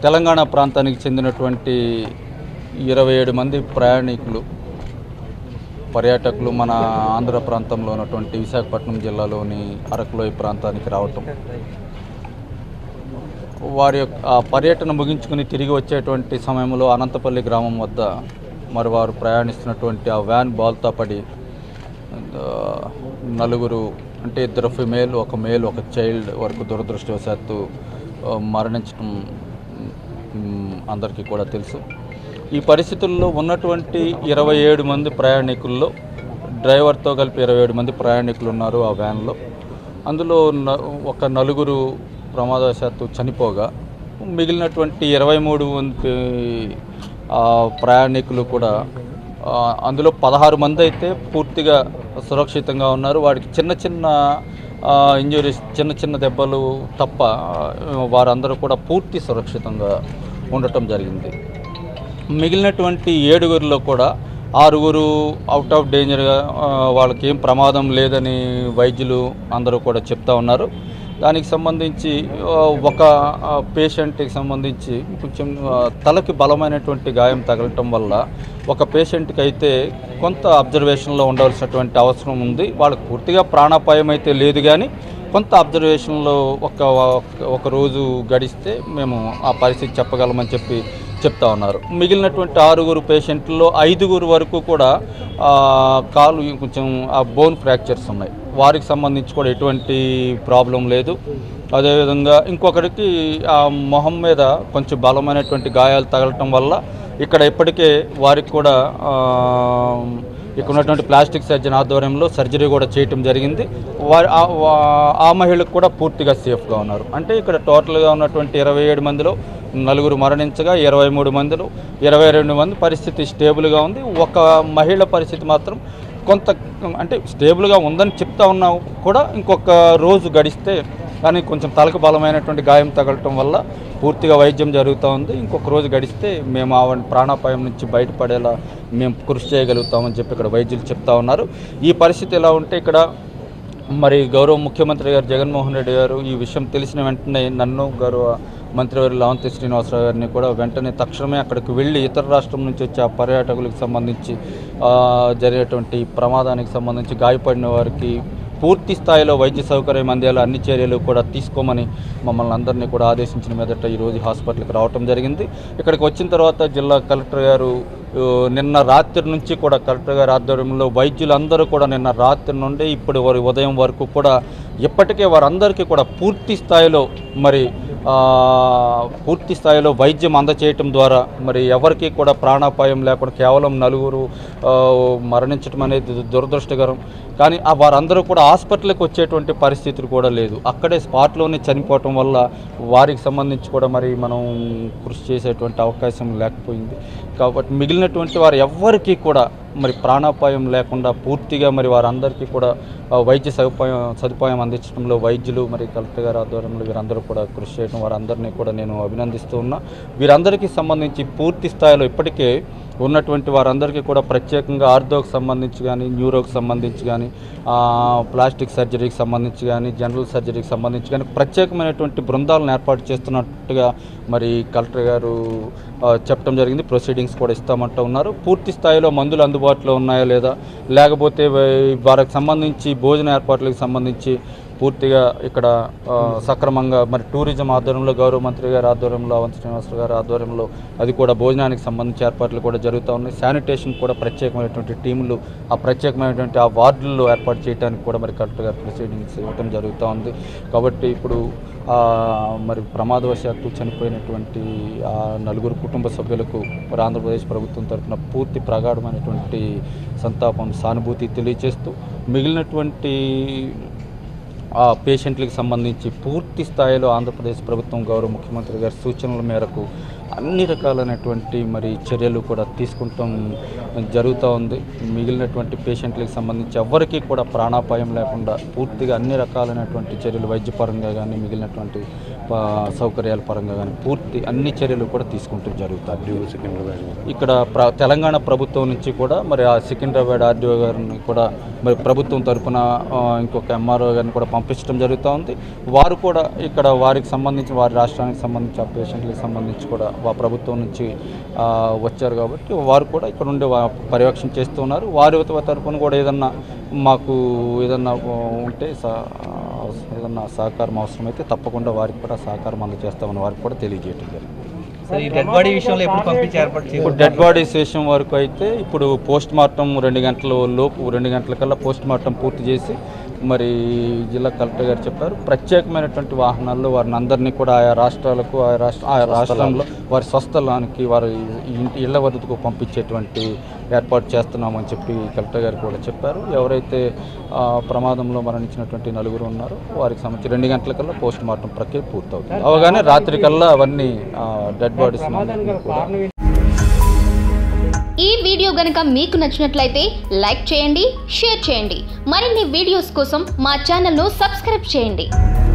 తెలంగాణ ప్రాంతానికి చెందినటువంటి ఇరవై ఏడు మంది ప్రయాణికులు పర్యాటకులు మన ఆంధ్ర ప్రాంతంలో ఉన్నటువంటి విశాఖపట్నం జిల్లాలోని అరకులోయ ప్రాంతానికి రావటం వారి యొక్క ఆ పర్యటన ముగించుకుని తిరిగి వచ్చేటువంటి సమయంలో అనంతపల్లి గ్రామం వద్ద మరి వారు ప్రయాణిస్తున్నటువంటి ఆ వ్యాన్ బాల్తో పడి ఆ, నలుగురు అంటే ఇద్దరు ఫిమేల్ ఒక మేల్ ఒక చైల్డ్ వరకు దురదృష్టవశాత్తు ఆ, మరణించడం మ్, అందరికీ కూడా తెలుసు ఈ పరిస్థితుల్లో ఉన్నటువంటి ఇరవై ఏడు మంది ప్రయాణికుల్లో డ్రైవర్తో కలిపి ఇరవై ఏడు మంది ప్రయాణికులు ఉన్నారు ఆ వ్యాన్లో అందులో న- ఒక నలుగురు ప్రమాదవశాత్తు చనిపోగా మిగిలినటువంటి ఇరవై మూడు మంది ఆ, ప్రయాణికులు కూడా ఆ, అందులో పదహారు మంది అయితే పూర్తిగా సురక్షితంగా ఉన్నారు వాడికి చిన్న చిన్న ఇంజురీస్ చిన్న చిన్న దెబ్బలు తప్ప ఆ, వారందరూ కూడా పూర్తి సురక్షితంగా ఉండటం జరిగింది మిగిలినటువంటి ఏడుగురిలో కూడా ఆరుగురు అవుట్ ఆఫ్ డేంజర్గా ఆ, వాళ్ళకి ఏం ప్రమాదం లేదని వైద్యులు అందరూ కూడా చెప్తా ఉన్నారు దానికి సంబంధించి ఆ, ఒక పేషెంట్కి సంబంధించి కొంచెం ఆ, తలకి బలమైనటువంటి గాయం తగలటం వల్ల ఒక పేషెంట్కి అయితే కొంత అబ్జర్వేషన్లో ఉండవలసినటువంటి అవసరం ఉంది వాళ్ళకి పూర్తిగా ప్రాణాపాయం అయితే లేదు కానీ కొంత అబ్జర్వేషన్లో ఒక ఒక రోజు గడిస్తే మేము ఆ పరిస్థితి చెప్పగలమని చెప్పి చెప్తా ఉన్నారు మిగిలినటువంటి ఆరుగురు పేషెంట్లలో ఐదుగురు వరకు కూడా ఆ, కాలు కొంచెం ఆ బోన్ ఫ్రాక్చర్స్ ఉన్నాయి వారికి సంబంధించి కూడా ఎటువంటి ప్రాబ్లం లేదు అదేవిధంగా ఇంకొకరికి ఆ మొహం మీద కొంచెం బలమైనటువంటి గాయాలు తగలటం వల్ల ఇక్కడ ఇప్పటికే వారికి కూడా ఆ, ఇక్కడ ఉన్నటువంటి ప్లాస్టిక్ సర్జన్ ఆధ్వర్యంలో సర్జరీ కూడా చేయటం జరిగింది వారి ఆ- వా- ఆ మహిళకు కూడా పూర్తిగా సేఫ్గా ఉన్నారు అంటే ఇక్కడ టోటల్గా ఉన్నటువంటి ఇరవై ఏడు మందిలో నలుగురు మరణించగా ఇరవై మూడు మందిలో ఇరవై రెండు మంది పరిస్థితి స్టేబుల్గా ఉంది ఒక మహిళ పరిస్థితి మాత్రం కొంత అంటే స్టేబుల్గా ఉందని చెప్తా ఉన్నా కూడా ఇంకొక రోజు గడిస్తే కానీ కొంచెం తలకు బలమైనటువంటి గాయం తగలటం వల్ల పూర్తిగా వైద్యం జరుగుతూ ఉంది ఇంకొక రోజు గడిస్తే మేము ఆ ప్రాణాపాయం నుంచి బయటపడేలా మేము కృషి చేయగలుగుతామని చెప్పి ఇక్కడ వైద్యులు చెప్తా ఉన్నారు ఈ పరిస్థితి ఎలా ఉంటే ఇక్కడ మరి గౌరవ ముఖ్యమంత్రి గారు జగన్మోహన్ రెడ్డి గారు ఈ విషయం తెలిసిన వెంటనే నన్ను గౌరవ మంత్రివారి లావంతి శ్రీనివాసరావు గారిని కూడా వెంటనే తక్షణమే అక్కడికి వెళ్ళి ఇతర రాష్ట్రం నుంచి వచ్చే ఆ పర్యాటకులకు సంబంధించి ఆ, జరిగేటువంటి ప్రమాదానికి సంబంధించి గాయపడిన వారికి పూర్తి స్థాయిలో వైద్య సౌకర్యం అందేలా అన్ని చర్యలు కూడా తీసుకోమని మమ్మల్ని అందరినీ కూడా ఆదేశించిన మీదట ఈరోజు హాస్పిటల్కి రావటం జరిగింది ఇక్కడికి వచ్చిన తర్వాత జిల్లా కలెక్టర్ గారు ఆ, నిన్న రాత్రి నుంచి కూడా కలెక్టర్ గారి ఆధ్వర్యంలో వైద్యులందరూ కూడా నిన్న రాత్రి నుండి ఇప్పుడు వారి ఉదయం వరకు కూడా ఇప్పటికే వారందరికీ కూడా పూర్తి స్థాయిలో మరి ఆ, పూర్తి స్థాయిలో వైద్యం అందచేయటం ద్వారా మరి ఎవరికి కూడా ప్రాణాపాయం లేకుండా కేవలం నలుగురు ఆ, మరణించడం అనేది దు- దురదృష్టకరం కానీ ఆ వారందరూ కూడా హాస్పిటల్కి వచ్చేటువంటి పరిస్థితులు కూడా లేదు అక్కడే స్పాట్లోనే చనిపోవటం వల్ల వారికి సంబంధించి కూడా మరి మనం కృషి చేసేటువంటి అవకాశం లేకపోయింది కాబట్టి మిగిలినటువంటి వారు ఎవ్వరికీ కూడా మరి ప్రాణాపాయం లేకుండా పూర్తిగా మరి వారందరికీ కూడా ఆ, వైద్య సదుపాయం సదుపాయం అందించడంలో వైద్యులు మరి కలెక్టర్ గారి ఆధ్వర్యంలో వీరందరూ కూడా కృషి చేయడం వారందరినీ కూడా నేను అభినందిస్తూ ఉన్నా వీరందరికీ సంబంధించి పూర్తి స్థాయిలో ఇప్పటికే ఉన్నటువంటి వారందరికీ కూడా ప్రత్యేకంగా ఆర్థోకి సంబంధించి కానీ న్యూరోకి సంబంధించి కానీ ఆ, ప్లాస్టిక్ సర్జరీకి సంబంధించి కానీ జనరల్ సర్జరీకి సంబంధించి కానీ ప్రత్యేకమైనటువంటి బృందాలను ఏర్పాటు చేస్తున్నట్టుగా మరి కలెక్టర్ గారు ఆ, చెప్పడం జరిగింది ప్రొసీడింగ్స్ కూడా ఇస్తామంటూ ఉన్నారు పూర్తి స్థాయిలో మందులు అందుబాటులో ఉన్నాయా లేదా లేకపోతే వై- వారికి సంబంధించి భోజన ఏర్పాట్లకు సంబంధించి పూర్తిగా ఇక్కడ ఆ, సక్రమంగా మరి టూరిజం ఆధ్వర్యంలో గౌరవ మంత్రి గారి ఆధ్వర్యంలో అవంతి శ్రీనివాసరావు గారి ఆధ్వర్యంలో అది కూడా భోజనానికి సంబంధించి ఏర్పాట్లు కూడా జరుగుతూ ఉన్నాయి శానిటేషన్ కూడా ప్రత్యేకమైనటువంటి టీములు ఆ ప్రత్యేకమైనటువంటి ఆ వార్డుల్లో ఏర్పాటు చేయడానికి కూడా మరి కలెక్టర్ గారు ప్రొసీడింగ్స్ ఇవ్వడం జరుగుతూ ఉంది కాబట్టి ఇప్పుడు ఆ, మరి ప్రమాదవశాత్తు చనిపోయినటువంటి ఆ నలుగురు కుటుంబ సభ్యులకు మరి ఆంధ్రప్రదేశ్ ప్రభుత్వం తరఫున పూర్తి ప్రగాఢమైనటువంటి సంతాపం సానుభూతి తెలియజేస్తూ మిగిలినటువంటి ఆ పేషెంట్లకు సంబంధించి పూర్తి స్థాయిలో ఆంధ్రప్రదేశ్ ప్రభుత్వం గౌరవ ముఖ్యమంత్రి గారి సూచనల మేరకు అన్ని రకాలైనటువంటి మరి చర్యలు కూడా తీసుకుంటాం జరుగుతూ ఉంది మిగిలినటువంటి పేషెంట్లకు సంబంధించి ఎవరికీ కూడా ప్రాణాపాయం లేకుండా పూర్తిగా అన్ని రకాలైనటువంటి చర్యలు వైద్యపరంగా కానీ మిగిలినటువంటి ప- సౌకర్యాల పరంగా కానీ పూర్తి అన్ని చర్యలు కూడా తీసుకుంటూ జరుగుతాయి ఇక్కడ ప్ర తెలంగాణ ప్రభుత్వం నుంచి కూడా మరి ఆ సికింద్రాబాద్ ఆర్డీఓ గారిని కూడా మరి ప్రభుత్వం తరపున ఆ, ఇంకొక ఎంఆర్ఓ గారిని కూడా పంపించడం జరుగుతూ ఉంది వారు కూడా ఇక్కడ వారికి సంబంధించి వారి రాష్ట్రానికి సంబంధించి ఆ పేషెంట్లకు సంబంధించి కూడా వా ప్రభుత్వం నుంచి ఆ, వచ్చారు కాబట్టి వారు కూడా ఇక్కడ ఉండి వా- పర్యవేక్షణ చేస్తున్నారు వారి తరపున కూడా ఏదన్నా మాకు ఏదన్నా ఆ, ఉంటే సా- ఏదన్నా సహకారం అవసరమైతే తప్పకుండా వారికి కూడా సహకారం అందజేస్తామని వారికి కూడా తెలియజేయటం జరిగింది సార్ ఈ డెడ్ బాడీ విషయంలో ఎప్పుడు పంపించి ఏర్పాటు ఇప్పుడు చేయాలి డెడ్ బాడీ శేషం వరకు అయితే ఇప్పుడు పోస్ట్ మార్టం రెండు గంటల లోపు రెండు గంటల కల్లా పోస్ట్ మార్టం పూర్తి చేసి మరి జిల్లా కలెక్టర్ గారు చెప్పారు ప్రత్యేకమైనటువంటి వాహనాల్లో వారిని అందరినీ కూడా ఆయా రాష్ట్రాలకు ఆయా రాష్ట్ర ఆయా రాష్ట్రంలో వారి స్వస్థలానికి వారి ఇంటి ఇళ్ల వద్దకు పంపించేటువంటి ఏర్పాటు చేస్తున్నామని చెప్పి కలెక్టర్ గారు కూడా చెప్పారు ఎవరైతే ఆ, ప్రమాదంలో మరణించినటువంటి నలుగురు ఉన్నారో వారికి సంబంధించి రెండు గంటల కల్లా పోస్ట్ మార్టం ప్రక్రియ పూర్తవుతుంది అవగానే రాత్రి కల్లా అవన్నీ డెడ్ బాడీస్ కూడా ఈ వీడియో గనుక మీకు నచ్చినట్లయితే లైక్ చేయండి షేర్ చేయండి మరిన్ని వీడియోస్ కోసం మా ఛానల్ను సబ్స్క్రైబ్ చేయండి